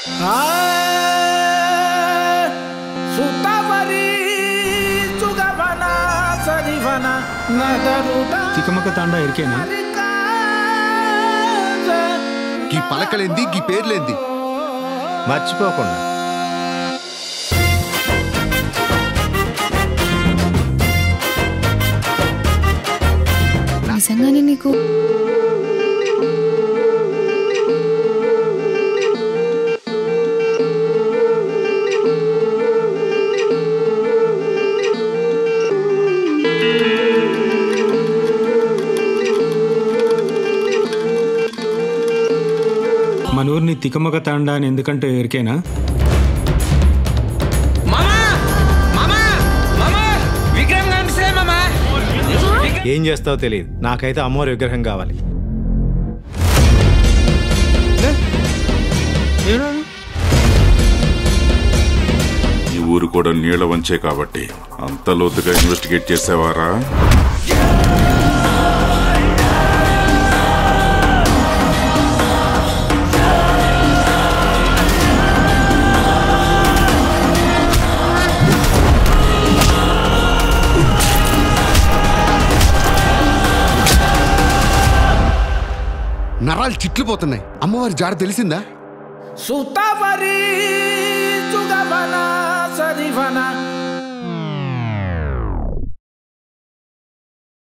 సుతవరి సుగవన సరివన నదరుడ తికమక తాండా ఎరికేనా గీ పలకలేంది గీ పేర్లేంది మర్చిపోకుండా నిజంగానే నీకు మన ఊరిని తికమక తాండా అని ఎందుకంటే ఎరికేనా మామా మామా మామా విక్రమ్ కనిపిస్తలే మామా ఏం చేస్తావో తెలియదు నాకైతే అమ్మవారి విగ్రహం కావాలి ఈ ఊరు కూడా నీళ్ల వంచే కాబట్టి అంత లోతుగా ఇన్వెస్టిగేట్ చేసేవారా నరాలు చిట్లు పోతున్నాయి అమ్మవారి జాడ తెలిసిందా సుతవరి సుగవన సరివన